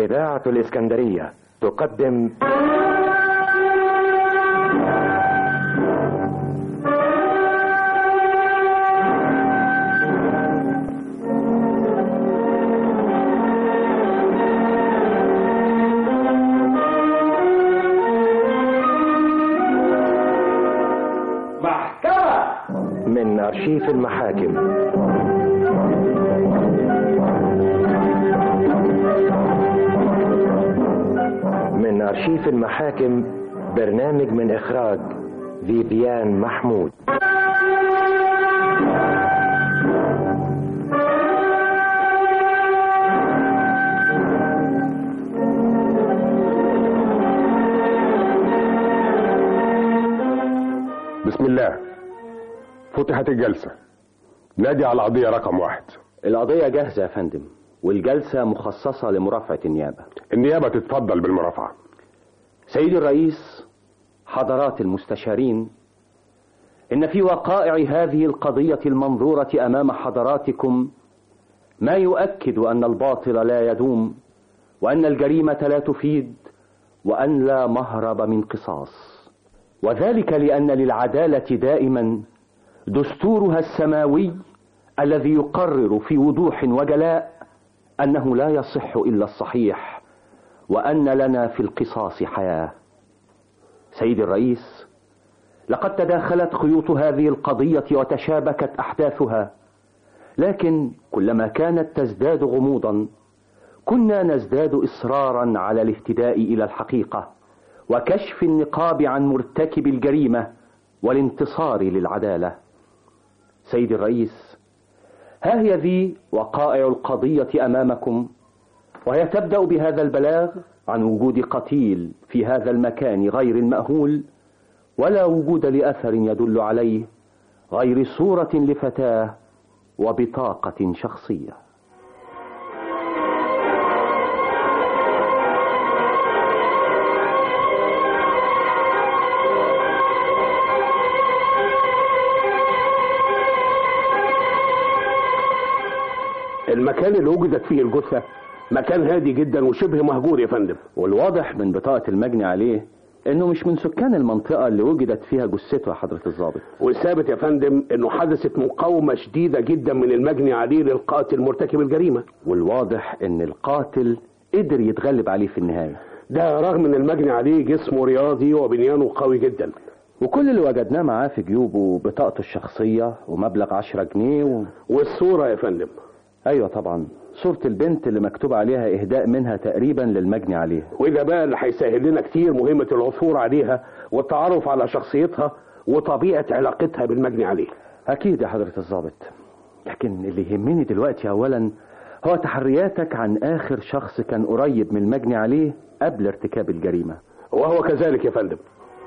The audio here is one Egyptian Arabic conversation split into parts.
إذاعة الإسكندرية تقدم محكمة من أرشيف المحاكم من أرشيف المحاكم برنامج من إخراج فيبيان محمود بسم الله فتحت الجلسة نادي على القضية رقم واحد القضية جاهزة يا فندم والجلسة مخصصة لمرافعة النيابة النيابة تتفضل بالمرافعة سيدي الرئيس حضرات المستشارين إن في وقائع هذه القضية المنظورة أمام حضراتكم ما يؤكد أن الباطل لا يدوم وأن الجريمة لا تفيد وأن لا مهرب من قصاص وذلك لأن للعدالة دائما دستورها السماوي الذي يقرر في وضوح وجلاء أنه لا يصح إلا الصحيح وأن لنا في القصاص حياة سيدي الرئيس لقد تداخلت خيوط هذه القضية وتشابكت أحداثها لكن كلما كانت تزداد غموضا كنا نزداد إصرارا على الاهتداء إلى الحقيقة وكشف النقاب عن مرتكب الجريمة والانتصار للعدالة سيدي الرئيس ها هي ذي وقائع القضية أمامكم وهي تبدأ بهذا البلاغ عن وجود قتيل في هذا المكان غير المأهول ولا وجود لأثر يدل عليه غير صورة لفتاة وبطاقة شخصية المكان اللي وجدت فيه الجثة مكان هادي جدا وشبه مهجور يا فندم والواضح من بطاقة المجني عليه انه مش من سكان المنطقة اللي وجدت فيها جثته يا حضرة الضابط والثابت يا فندم انه حدثت مقاومة شديدة جدا من المجني عليه للقاتل مرتكب الجريمة والواضح ان القاتل قدر يتغلب عليه في النهاية ده رغم ان المجني عليه جسمه رياضي وبنيانه قوي جدا وكل اللي وجدناه معاه في جيوبه بطاقته الشخصية ومبلغ عشرة جنيه و... والصورة يا فندم ايوه طبعا صورة البنت اللي مكتوب عليها اهداء منها تقريبا للمجني عليه وده بقى اللي هيسهل لنا كتير مهمة العثور عليها والتعرف على شخصيتها وطبيعة علاقتها بالمجني عليه اكيد يا حضرة الضابط لكن اللي يهمني دلوقتي اولا هو تحرياتك عن اخر شخص كان قريب من المجني عليه قبل ارتكاب الجريمة وهو كذلك يا فندم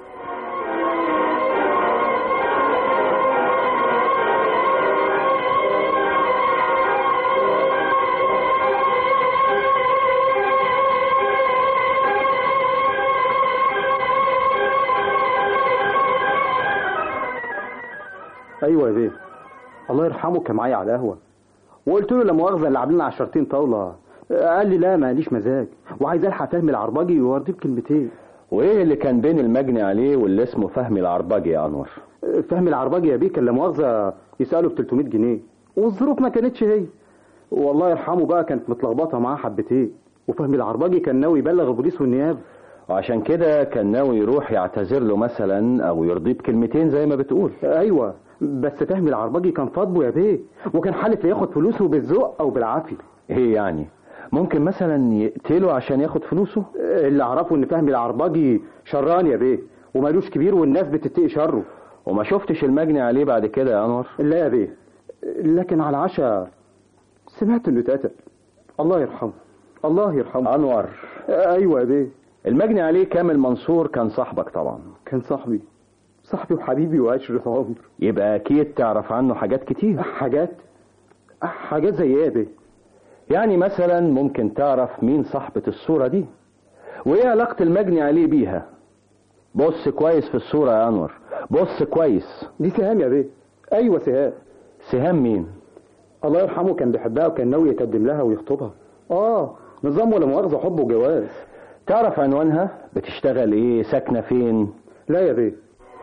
ايوه يا بيه الله يرحمه كان معايا على قهوه وقلت له لا مؤاخذه اللي عاملين عشرتين طاوله قال لي لا ماليش مزاج وعايز الحق فهمي العربجي وارضيه بكلمتين وايه اللي كان بين المجني عليه واللي اسمه فهمي العربجي يا انور فهمي العربجي يا بيه كان لا مؤاخذه يساله ب 300 جنيه والظروف ما كانتش هي والله يرحمه بقى كانت متلخبطه معاه حبتين وفهمي العربجي كان ناوي يبلغ البوليس والنيابه وعشان كده كان ناوي يروح يعتذر له مثلا او يرضيه بكلمتين زي ما بتقول ايوه بس فهمي العربجي كان فاضبه يا بيه وكان حالف ياخد فلوسه بالذوق او بالعافيه ايه يعني ممكن مثلا يقتله عشان ياخد فلوسه اللي اعرفه ان فهمي العربجي شران يا بيه ومالوش كبير والناس بتتقي شره وما شفتش المجني عليه بعد كده يا انور لا يا بيه لكن على العشاء سمعت انه اتقتل الله يرحمه الله يرحمه انور ايوه يا بيه المجني عليه كامل منصور كان صاحبك طبعا كان صاحبي صاحبي وحبيبي وعشرة عمر يبقى اكيد تعرف عنه حاجات كتير حاجات حاجات زي ايه يا بيه يعني مثلا ممكن تعرف مين صاحبة الصورة دي وايه علاقة المجني عليه بيها بص كويس في الصورة يا انور بص كويس دي سهام يا بيه ايوه سهام سهام مين الله يرحمه كان بيحبها وكان ناوي يتقدم لها ويخطبها اه نظام ولا مؤاخذة حب وجواز تعرف عنوانها بتشتغل ايه ساكنة فين لا يا بيه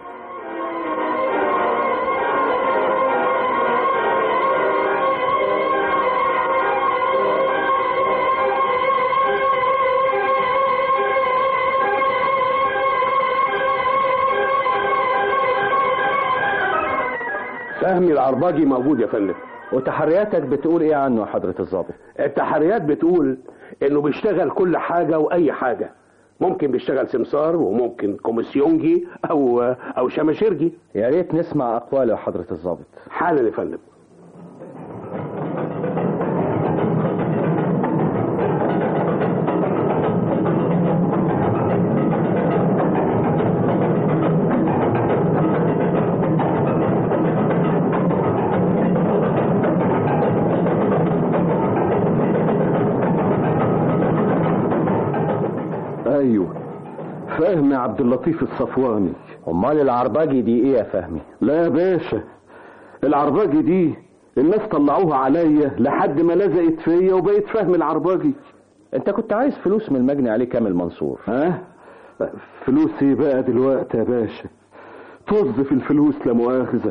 فهمي العرباجي موجود يا فندم وتحرياتك بتقول ايه عنه يا حضرة الضابط التحريات بتقول انه بيشتغل كل حاجة واي حاجة ممكن بيشتغل سمسار وممكن كوميسيونجي او او شماشرجي يا ريت نسمع اقواله يا حضرة الضابط حالا يا فندم ايوه فهمي عبد اللطيف الصفواني امال العرباجي دي ايه يا فهمي لا يا باشا العرباجي دي الناس طلعوها عليا لحد ما لزقت فيا وبقيت فهم العرباجي انت كنت عايز فلوس من المجني عليه كامل منصور ها فلوس ايه بقى دلوقتي يا باشا طز في الفلوس لا مؤاخذة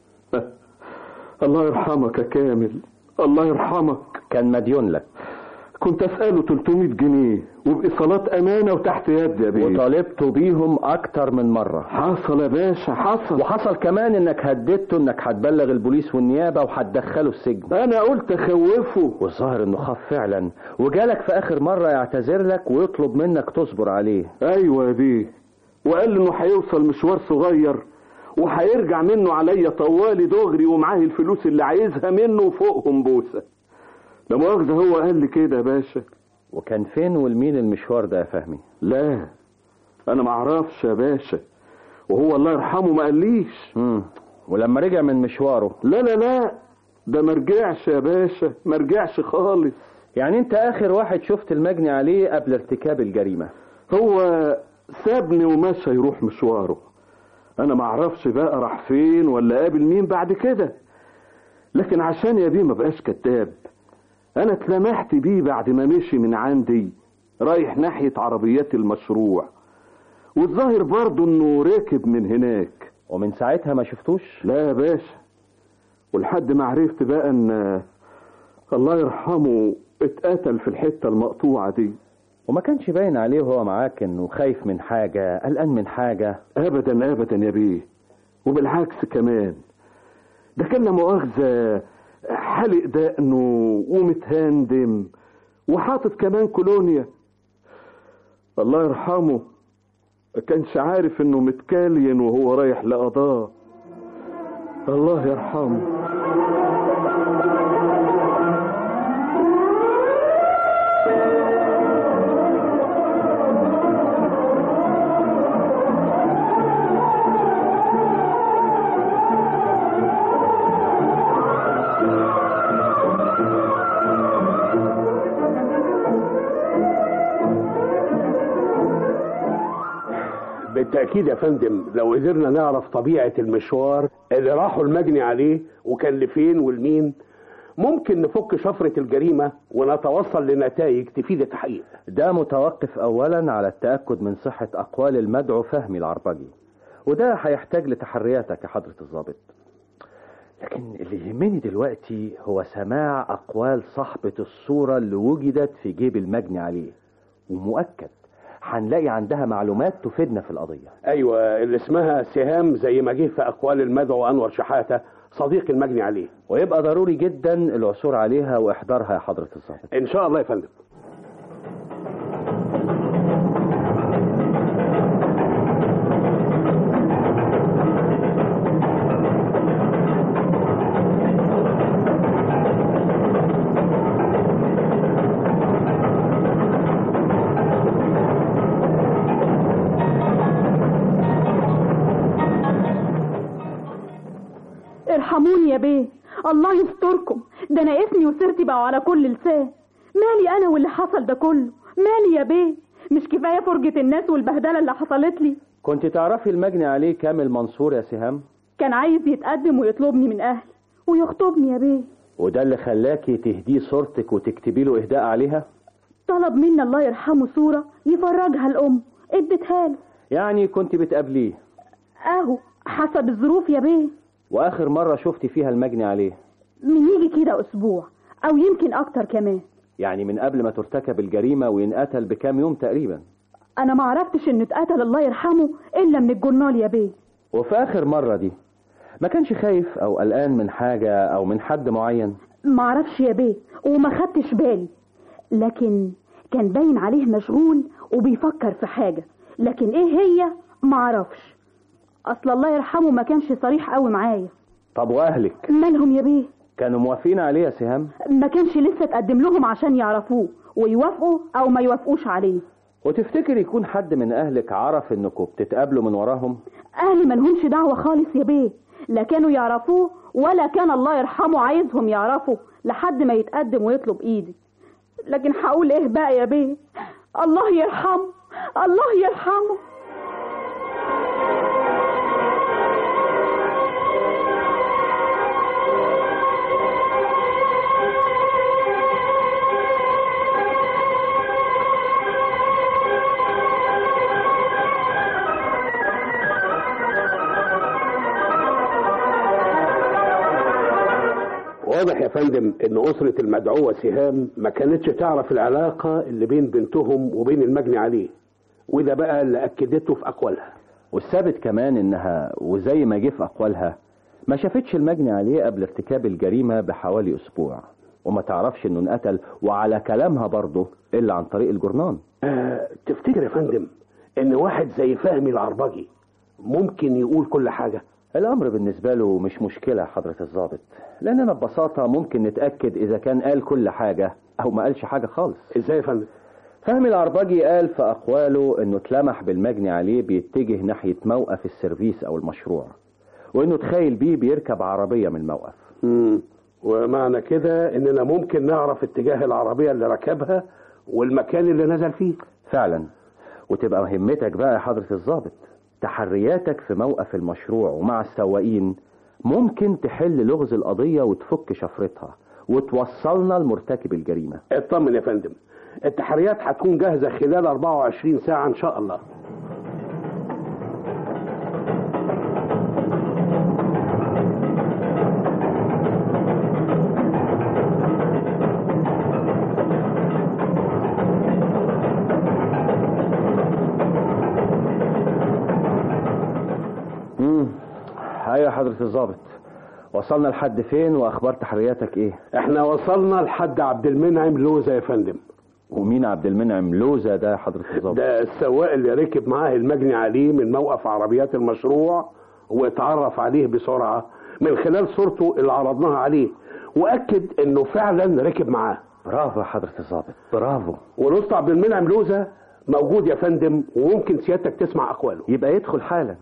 الله يرحمك يا كامل الله يرحمك كان مديون لك كنت اسأله 300 جنيه وبإيصالات أمانة وتحت يد يا بيه وطالبته بيهم اكتر من مرة حصل يا باشا حصل وحصل كمان انك هددته انك هتبلغ البوليس والنيابة وهتدخله السجن أنا قلت أخوفه والظاهر انه خاف فعلا وجالك في اخر مرة يعتذر لك ويطلب منك تصبر عليه أيوة يا بيه وقال لي إنه هيوصل مشوار صغير وهيرجع منه عليا طوالي دغري ومعاه الفلوس اللي عايزها منه وفوقهم بوسة لا مؤاخذة هو قال لي كده يا باشا وكان فين والمين المشوار ده يا فهمي لا أنا معرفش يا باشا وهو الله يرحمه ما قاليش مم. ولما رجع من مشواره لا لا لا ده ما رجعش يا باشا ما رجعش خالص يعني انت اخر واحد شفت المجني عليه قبل ارتكاب الجريمة هو سابني ومشى يروح مشواره انا ما اعرفش بقى راح فين ولا قابل مين بعد كده لكن عشان يا بيه ما بقاش كذاب انا اتلمحت بيه بعد ما مشي من عندي رايح ناحية عربيات المشروع والظاهر برضه انه راكب من هناك ومن ساعتها ما شفتوش لا يا باشا ولحد ما عرفت بقى ان الله يرحمه اتقتل في الحتة المقطوعة دي وما كانش باين عليه وهو معاك انه خايف من حاجة قلقان من حاجة ابدا ابدا يا بيه وبالعكس كمان ده كان لا مؤاخذة حلق دقنه ومتهندم وحاطط كمان كولونيا الله يرحمه ما كانش عارف انه متكالين وهو رايح لقضاه الله يرحمه بالتأكيد يا فندم لو قدرنا نعرف طبيعة المشوار اللي راحوا المجني عليه وكان لفين والمين ممكن نفك شفرة الجريمة ونتوصل لنتائج تفيد التحقيق ده متوقف اولا على التأكد من صحة اقوال المدعو فهمي العربجي وده هيحتاج لتحرياتك يا حضرة الضابط لكن اللي يهمني دلوقتي هو سماع اقوال صاحبة الصورة اللي وجدت في جيب المجني عليه ومؤكد هنلاقي عندها معلومات تفيدنا في القضية أيوة اللي اسمها سهام زي ما جه في أقوال المدعو أنور شحاتة صديق المجني عليه ويبقى ضروري جدا العثور عليها واحضارها يا حضرة الضابط إن شاء الله يا فندم ارحموني يا بيه الله يستركم ده انا اسمي وسيرتي بقوا على كل لسان مالي انا واللي حصل ده كله مالي يا بيه مش كفايه فرجه الناس والبهدله اللي حصلت لي كنت تعرفي المجني عليه كامل منصور يا سهام كان عايز يتقدم ويطلبني من اهلي ويخطبني يا بيه وده اللي خلاكي تهديه صورتك وتكتبي له اهداء عليها طلب منا الله يرحمه صورة يفرجها الأم اديتها له يعني كنت بتقابليه اهو حسب الظروف يا بيه واخر مرة شفتي فيها المجني عليه من يجي كده اسبوع او يمكن اكتر كمان يعني من قبل ما ترتكب الجريمة وينقتل بكام يوم تقريبا انا ما عرفتش انه اتقتل الله يرحمه الا من الجرنال يا بيه وفي اخر مرة دي ما كانش خايف او قلقان من حاجة او من حد معين ما عرفش يا بيه وما خدتش بالي لكن كان باين عليه مشغول وبيفكر في حاجة لكن ايه هي ما عرفش اصل الله يرحمه ما كانش صريح قوي معايا طب واهلك مالهم يا بيه كانوا موافقين عليه يا سهام ما كانش لسه تقدم لهم عشان يعرفوه ويوافقوا او ما يوافقوش عليه وتفتكر يكون حد من اهلك عرف انكم بتتقابلوا من وراهم اهلي ملهمش دعوة خالص يا بيه لا كانوا يعرفوه ولا كان الله يرحمه عايزهم يعرفوا لحد ما يتقدم ويطلب ايدي لكن هقول ايه بقى يا بيه الله يرحمه الله يرحمه واضح يا فندم ان اسرة المدعوة سهام ما كانتش تعرف العلاقة اللي بين بنتهم وبين المجني عليه وده بقى اللي اكدته في اقوالها والثابت كمان انها وزي ما جه في اقوالها ما شافتش المجني عليه قبل ارتكاب الجريمة بحوالي اسبوع وما تعرفش انه انقتل وعلى كلامها برضه الا عن طريق الجرنان آه تفتكر يا فندم ان واحد زي فهمي العربجي ممكن يقول كل حاجة الامر بالنسبة له مش مشكلة يا حضرة الضابط لاننا ببساطة ممكن نتأكد اذا كان قال كل حاجة او ما قالش حاجة خالص ازاي يا فندم فهمي العربجي قال في اقواله انه اتلمح بالمجني عليه بيتجه ناحية موقف السيرفيس او المشروع وانه تخيل بيه بيركب عربية من الموقف مم. ومعنى كده اننا ممكن نعرف اتجاه العربية اللي ركبها والمكان اللي نزل فيه فعلا وتبقى مهمتك بقى يا حضرة الضابط تحرياتك في موقف المشروع ومع السواقين ممكن تحل لغز القضية وتفك شفرتها وتوصلنا لمرتكب الجريمة اطمن يا فندم التحريات هتكون جاهزة خلال 24 ساعة ان شاء الله امم ايوه يا حضرة الضابط وصلنا لحد فين واخبار تحرياتك ايه احنا وصلنا لحد عبد المنعم لوزة يا فندم ومين عبد المنعم لوزة ده يا حضرة الضابط ده السواق اللي ركب معاه المجني عليه من موقف عربيات المشروع واتعرف عليه بسرعة من خلال صورته اللي عرضناها عليه واكد انه فعلا ركب معاه برافو يا حضرة الضابط برافو ونص عبد المنعم لوزة موجود يا فندم وممكن سيادتك تسمع اقواله يبقى يدخل حالا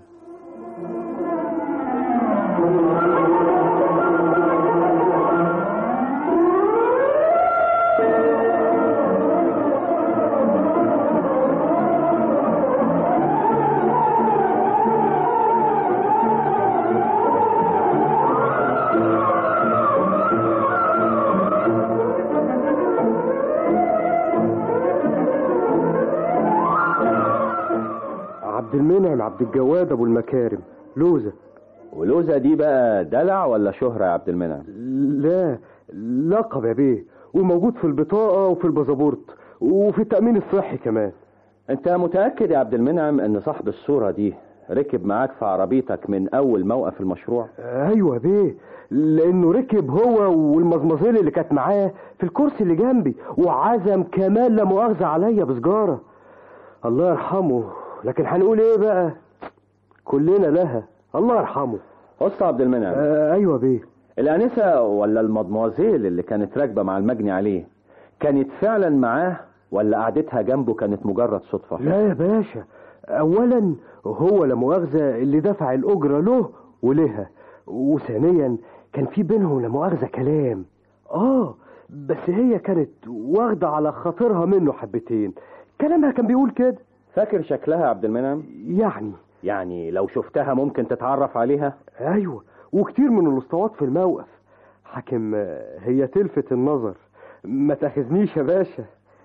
عبد المنعم عبد الجواد ابو المكارم لوزة ولوزة دي بقى دلع ولا شهرة يا عبد المنعم لا لقب يا بيه وموجود في البطاقة وفي الباسبورت وفي التأمين الصحي كمان انت متأكد يا عبد المنعم ان صاحب الصورة دي ركب معاك في عربيتك من اول موقف المشروع ايوه بيه لانه ركب هو والمزمزيل اللي كانت معاه في الكرسي اللي جنبي وعزم كمان لا مؤاخذة عليا بسجارة الله يرحمه لكن هنقول ايه بقى كلنا لها الله يرحمه بص يا عبد المنعم آه ايوه بيه الانسة ولا المضموزيل اللي كانت راكبة مع المجني عليه كانت فعلا معاه ولا قعدتها جنبه كانت مجرد صدفة لا يا باشا اولا هو لا مؤاخذة اللي دفع الاجرة له ولها وثانيا كان في بينهم لا مؤاخذة كلام اه بس هي كانت واخدة على خاطرها منه حبتين كلامها كان بيقول كده فاكر شكلها يا عبد المنعم يعني يعني لو شفتها ممكن تتعرف عليها ايوه وكتير من الاسطوات في الموقف حاكم آه، هي تلفت النظر ما تاخذنيش يا باشا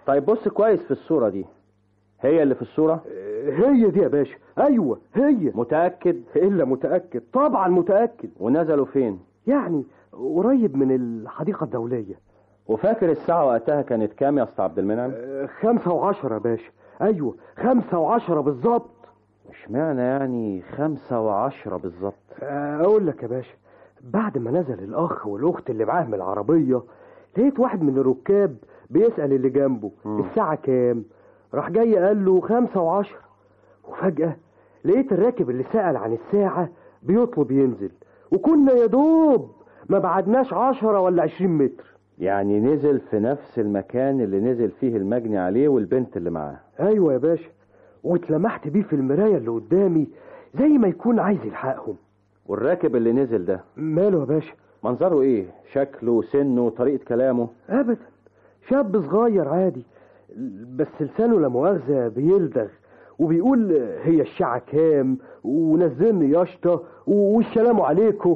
طيب بص كويس في الصورة دي هي اللي في الصورة هي دي يا باشا ايوه هي متأكد الا متاكد طبعا متاكد ونزلوا فين يعني قريب من الحديقه الدوليه وفاكر الساعة وقتها كانت كام يا اسطى عبد المنعم آه، خمسة وعشرة يا باشا ايوه خمسة وعشرة بالظبط اشمعنى يعني خمسة وعشرة بالظبط آه، اقول لك يا باشا بعد ما نزل الاخ والاخت اللي معاه من العربيه لقيت واحد من الركاب بيسال اللي جنبه الساعه كام راح جاي قال له خمسة وعشرة وفجاه لقيت الراكب اللي سال عن الساعه بيطلب ينزل وكنا يا دوب ما بعدناش عشرة ولا عشرين متر يعني نزل في نفس المكان اللي نزل فيه المجني عليه والبنت اللي معاه ايوه يا باشا واتلمحت بيه في المرايه اللي قدامي زي ما يكون عايز يلحقهم والراكب اللي نزل ده ماله يا باشا منظره ايه شكله سنه طريقة كلامه ابدا شاب صغير عادي بس لسانه لا مؤاخذه بيلدغ وبيقول هي الشعة كام ونزلني ياشطة والسلام عليكم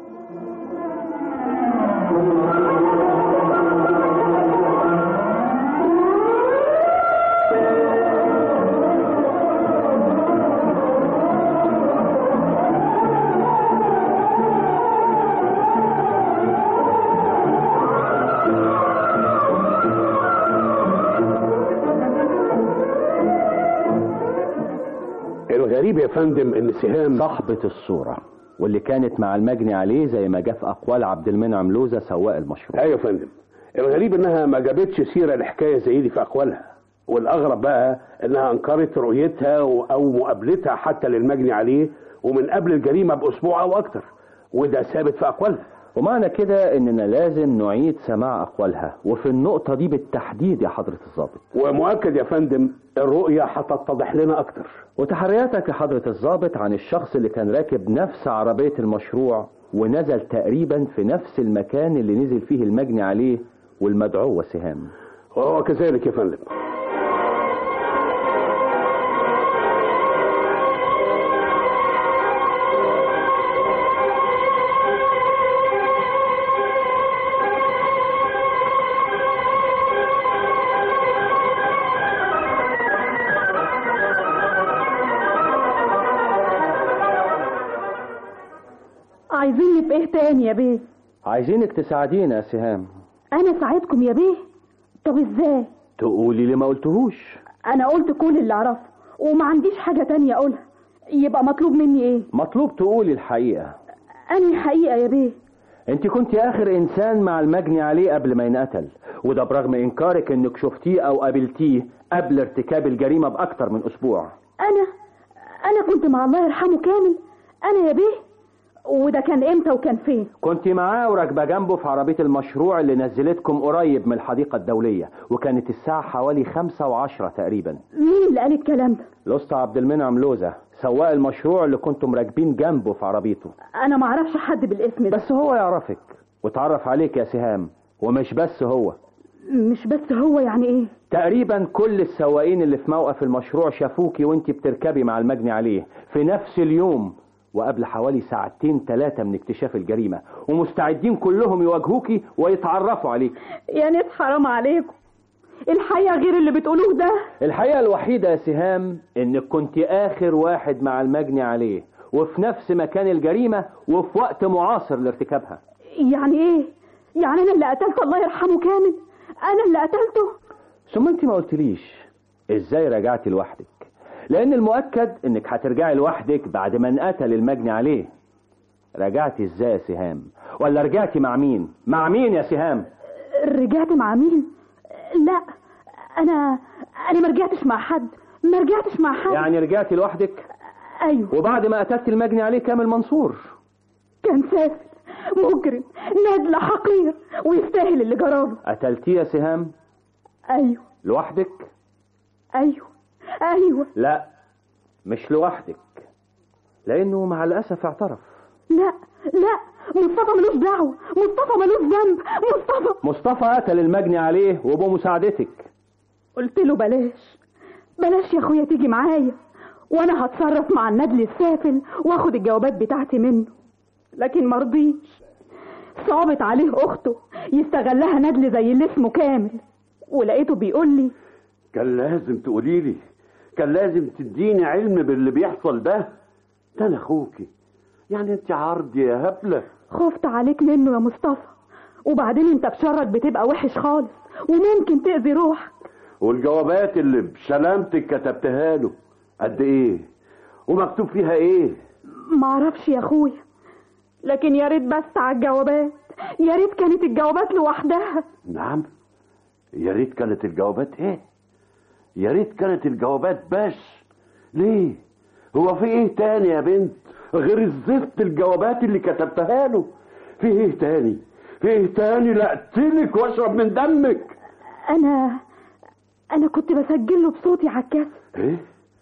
الغريب يا فندم ان سهام صاحبة الصورة واللي كانت مع المجني عليه زي ما جاء في اقوال عبد المنعم لوزة سواق المشروع ايوه يا فندم الغريب انها ما جابتش سيره لحكايه زي دي في اقوالها والاغرب بقى انها انكرت رؤيتها و- او مقابلتها حتى للمجني عليه ومن قبل الجريمه باسبوع او اكتر وده ثابت في اقوالها ومعنى كده اننا لازم نعيد سماع اقوالها وفي النقطة دي بالتحديد يا حضرة الضابط ومؤكد يا فندم الرؤيه هتتضح لنا اكتر وتحرياتك يا حضرة الضابط عن الشخص اللي كان راكب نفس عربية المشروع ونزل تقريبا في نفس المكان اللي نزل فيه المجني عليه والمدعو سهام وهو كذلك يا فندم عايزيني في ايه تاني يا بيه عايزينك تساعدينا يا سهام انا ساعدكم يا بيه طب ازاي تقولي اللي ما قلتهوش انا قلت كل اللي اعرفه وما عنديش حاجة تانية اقولها يبقى مطلوب مني ايه مطلوب تقولي الحقيقة انهي حقيقة يا بيه انت كنت اخر انسان مع المجني عليه قبل ما ينقتل وده برغم انكارك انك شفتيه او قابلتيه قبل ارتكاب الجريمة باكتر من اسبوع انا انا كنت مع الله يرحمه كامل انا يا بيه وده كان امتى وكان فين كنت معاه وراكبه جنبه في عربية المشروع اللي نزلتكم قريب من الحديقة الدولية وكانت الساعة حوالي خمسة وعشرة تقريبا مين اللي قال الكلام ده الأسطى عبد المنعم لوزة سواق المشروع اللي كنتم راكبين جنبه في عربيته انا ما اعرفش حد بالاسم ده بس هو يعرفك وتعرف عليك يا سهام ومش بس هو مش بس هو يعني ايه تقريبا كل السواقين اللي في موقف المشروع شافوكي وانت بتركبي مع المجني عليه في نفس اليوم وقبل حوالي ساعتين ثلاثة من اكتشاف الجريمة ومستعدين كلهم يواجهوكي ويتعرفوا عليك يا ناس حرام عليكم الحقيقة غير اللي بتقولوه ده الحقيقة الوحيدة يا سهام انك كنت اخر واحد مع المجني عليه وفي نفس مكان الجريمة وفي وقت معاصر لارتكابها يعني ايه يعني انا اللي قتلت الله يرحمه كامل انا اللي قتلته ثم انت ما قلتليش ازاي رجعتي لوحدك لان المؤكد انك هترجعي لوحدك بعد ما انقتل المجني عليه رجعتي ازاي يا سهام ولا رجعتي مع مين مع مين يا سهام رجعت مع مين لا انا انا ما رجعتش مع حد ما رجعتش مع حد يعني رجعتي لوحدك ايوه وبعد ما قتلت المجني عليه كامل منصور كان سافل مجرم ندل حقير ويستاهل اللي جراله قتلتيه يا سهام ايوه لوحدك ايوه ايوه لا مش لوحدك لانه مع الاسف اعترف لا لا مصطفى ملوش دعوه مصطفى ملوش ذنب مصطفى مصطفى قتل المجني عليه وبمساعدتك قلت له بلاش بلاش يا اخويا تيجي معايا وانا هتصرف مع الندل السافل واخد الجوابات بتاعتي منه لكن مرضيش صعبت عليه اخته يستغلها ندل زي اللي اسمه كامل ولقيته بيقول لي كان لازم تقولي لي كان لازم تديني علم باللي بيحصل ده ده انا اخوكي يعني انت عرضي يا هبله خفت عليك منه يا مصطفى وبعدين انت بشرك بتبقى وحش خالص وممكن تأذي روحك والجوابات اللي بسلامتك كتبتها له قد ايه ومكتوب فيها ايه معرفش يا اخويا لكن يا ريت بس على الجوابات يا ريت كانت الجوابات لوحدها نعم يا ريت كانت الجوابات ايه يا ريت كانت الجوابات بس ليه هو في ايه تاني يا بنت غير الزفت الجوابات اللي كتبتها له في ايه تاني في ايه تاني لا اقتلك واشرب من دمك انا انا كنت بسجل له بصوتي على الكاسيت ايه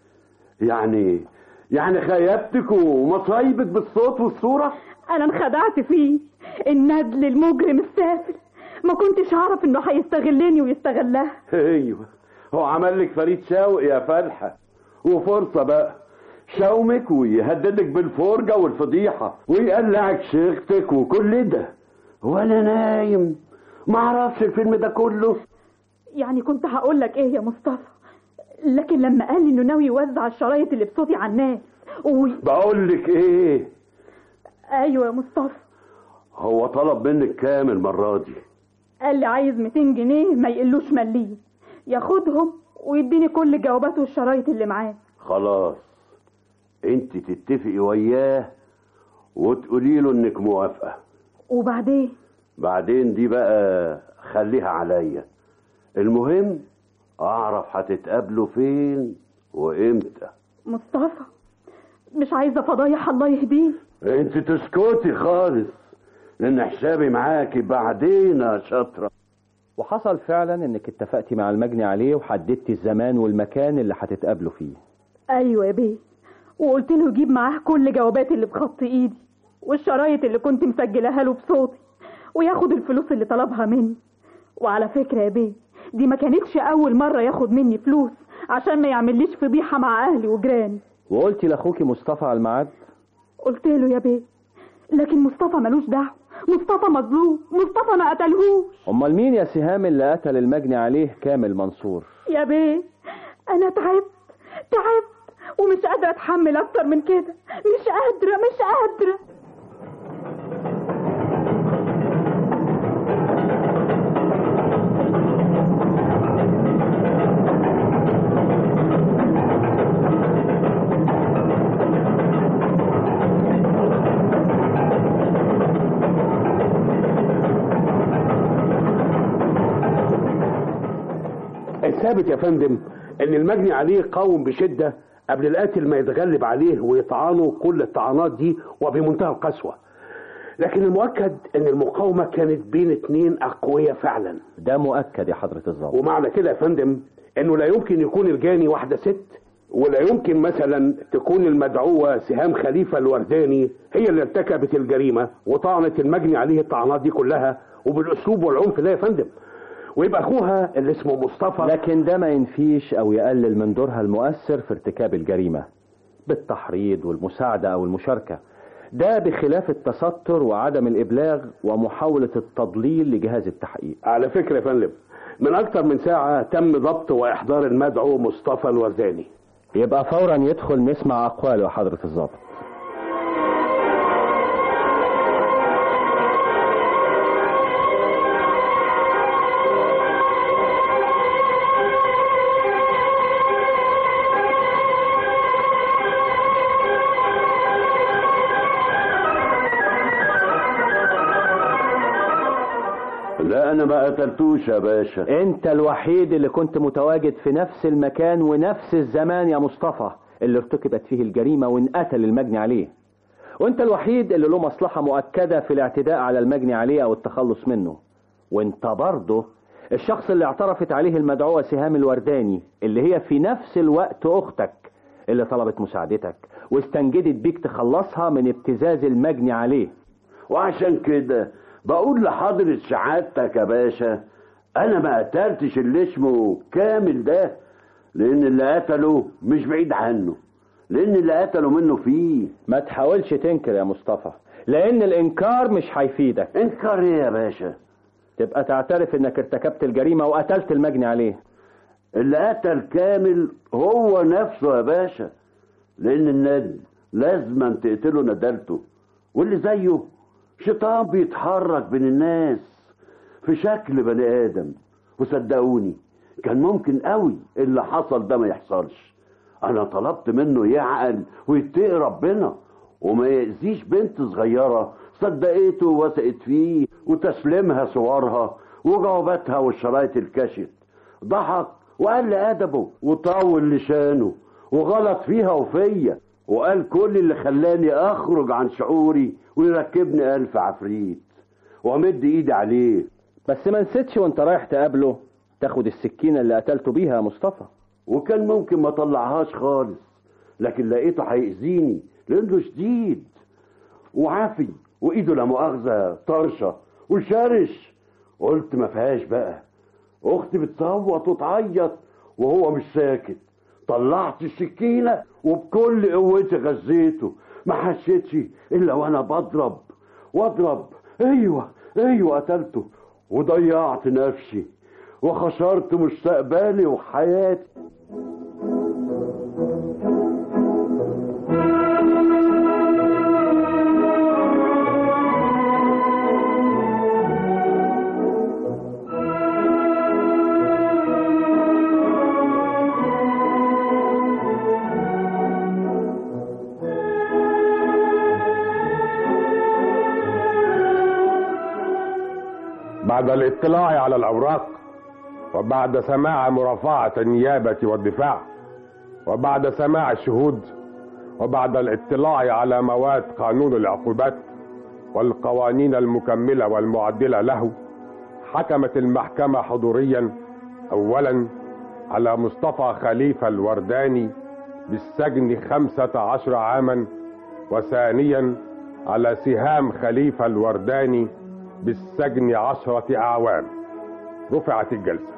يعني يعني خيبتك ومصايبك بالصوت والصورة انا انخدعت فيه الندل المجرم السافل ما كنتش اعرف انه هيستغلني ويستغلها ايوه هو عمل لك فريد شوقي يا فالحة وفرصة بقى شومك ويهددك بالفرجة والفضيحة ويقلعك شيختك وكل ده وانا نايم ما اعرفش الفيلم ده كله يعني كنت هقول لك ايه يا مصطفى لكن لما قال لي انه ناوي يوزع الشرايط اللي بصوتي على الناس و... بقول لك ايه ايوه يا مصطفى هو طلب منك كام المرة دي قال لي عايز 200 جنيه ما يقلوش مليم ياخدهم ويديني كل الجوابات والشرايط اللي معاه خلاص انت تتفقي وياه وتقولي له انك موافقة وبعدين بعدين دي بقى خليها عليا المهم اعرف هتتقابلوا فين وامتى مصطفى مش عايزه فضايح الله يهديه انت تسكتي خالص لان حسابي معاكي بعدين يا شاطره وحصل فعلا انك اتفقتي مع المجني عليه وحددتي الزمان والمكان اللي هتتقابلوا فيه ايوه يا بيه وقلت له يجيب معاه كل جوابات اللي بخط ايدي والشرايط اللي كنت مسجلها له بصوتي وياخد الفلوس اللي طلبها مني وعلى فكره يا بيه دي ما كانتش اول مره ياخد مني فلوس عشان ما يعمليش فضيحه مع اهلي وجيراني وقلتي لاخوكي مصطفى على الميعاد قلت له يا بيه لكن مصطفى ملوش دعوه مصطفى مظلوم مصطفى ما قتلهوش امال مين يا سهام اللي قتل المجني عليه كامل منصور يا بيه انا تعبت تعبت ومش قادره اتحمل اكتر من كده مش قادره مش قادره الثابت يا فندم ان المجني عليه قاوم بشدة قبل القاتل ما يتغلب عليه ويطعنه كل الطعنات دي وبمنتهى القسوة لكن المؤكد ان المقاومة كانت بين اتنين اقوياء فعلا ده مؤكد يا حضرة الظابط ومعنى كده يا فندم انه لا يمكن يكون الجاني واحدة ست ولا يمكن مثلا تكون المدعوة سهام خليفة الورداني هي اللي ارتكبت الجريمة وطعنت المجني عليه الطعنات دي كلها وبالاسلوب والعنف ده يا فندم ويبقى اخوها اللي اسمه مصطفى لكن ده ما ينفيش او يقلل من دورها المؤثر في ارتكاب الجريمة بالتحريض والمساعدة او المشاركة ده بخلاف التستر وعدم الابلاغ ومحاولة التضليل لجهاز التحقيق على فكرة يا فندم من اكتر من ساعة تم ضبط واحضار المدعو مصطفى الورداني يبقى فورا يدخل نسمع اقواله يا حضرة الظابط لا انا ما قتلتوش يا باشا انت الوحيد اللي كنت متواجد في نفس المكان ونفس الزمان يا مصطفى اللي ارتكبت فيه الجريمة وانقتل المجني عليه وانت الوحيد اللي له مصلحة مؤكدة في الاعتداء على المجني عليه او التخلص منه وانت برضه الشخص اللي اعترفت عليه المدعوة سهام الورداني اللي هي في نفس الوقت اختك اللي طلبت مساعدتك واستنجدت بيك تخلصها من ابتزاز المجني عليه وعشان كده بقول لحضرة سعادتك يا باشا انا ما قتلتش اللي اسمه كامل ده لان اللي قتله مش بعيد عنه لان اللي قتله منه فيه ما تحاولش تنكر يا مصطفى لان الانكار مش هيفيدك انكر ايه يا باشا تبقى تعترف انك ارتكبت الجريمة وقتلت المجني عليه اللي قتل كامل هو نفسه يا باشا لان الندل لازما تقتله ندلته واللي زيه شيطان بيتحرك بين الناس في شكل بني ادم وصدقوني كان ممكن قوي اللي حصل ده ما يحصلش انا طلبت منه يعقل ويتقي ربنا وما يأذيش بنت صغيرة صدقته ووثقت فيه وتسلمها صورها وجواباتها والشرايط الكشت ضحك وقال أدبه وطول لسانه وغلط فيها وفيا وقال كل اللي خلاني أخرج عن شعوري ويركبني ألف عفريت وأمد إيدي عليه بس ما نسيتش وانت رايح تقابله تاخد السكينة اللي قتلته بيها يا مصطفى وكان ممكن ما طلعهاش خالص لكن لقيته هيأذيني لأنه شديد وعافي وإيده لا مؤاخذة طرشة وشرش قلت ما فيهاش بقى أختي بتصوت وتعيط وهو مش ساكت طلعت السكينة وبكل قوتي غزيته ما حسيتش إلا وأنا بضرب واضرب أيوه أيوه قتلته وضيعت نفسي وخسرت مستقبلي وحياتي بعد الاطلاع على الأوراق وبعد سماع مرافعة النيابة والدفاع وبعد سماع الشهود وبعد الاطلاع على مواد قانون العقوبات والقوانين المكملة والمعدلة له حكمت المحكمة حضوريا أولا على مصطفى خليفة الورداني بالسجن خمسة عشر عاما وثانيا على سهام خليفة الورداني بالسجن عشرة أعوام رفعت الجلسة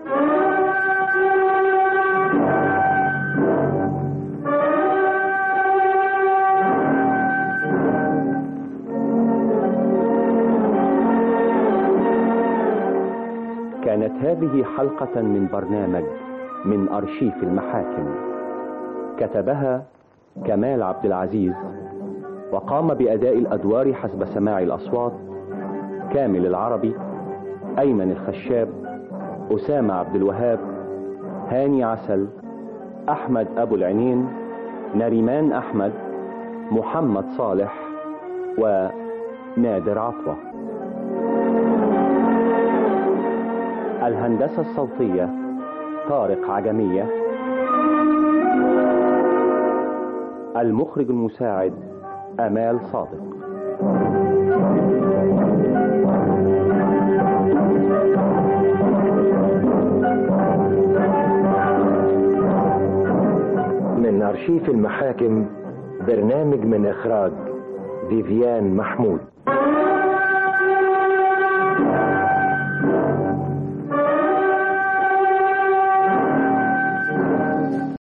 كانت هذه حلقة من برنامج من أرشيف المحاكم كتبها كمال عبد العزيز وقام بأداء الأدوار حسب سماع الأصوات كامل العربي أيمن الخشاب أسامة عبد الوهاب هاني عسل أحمد أبو العينين نريمان أحمد محمد صالح ونادر عطوة الهندسة الصوتية طارق عجمية المخرج المساعد أمال صادق من أرشيف المحاكم برنامج من إخراج فيفيان محمود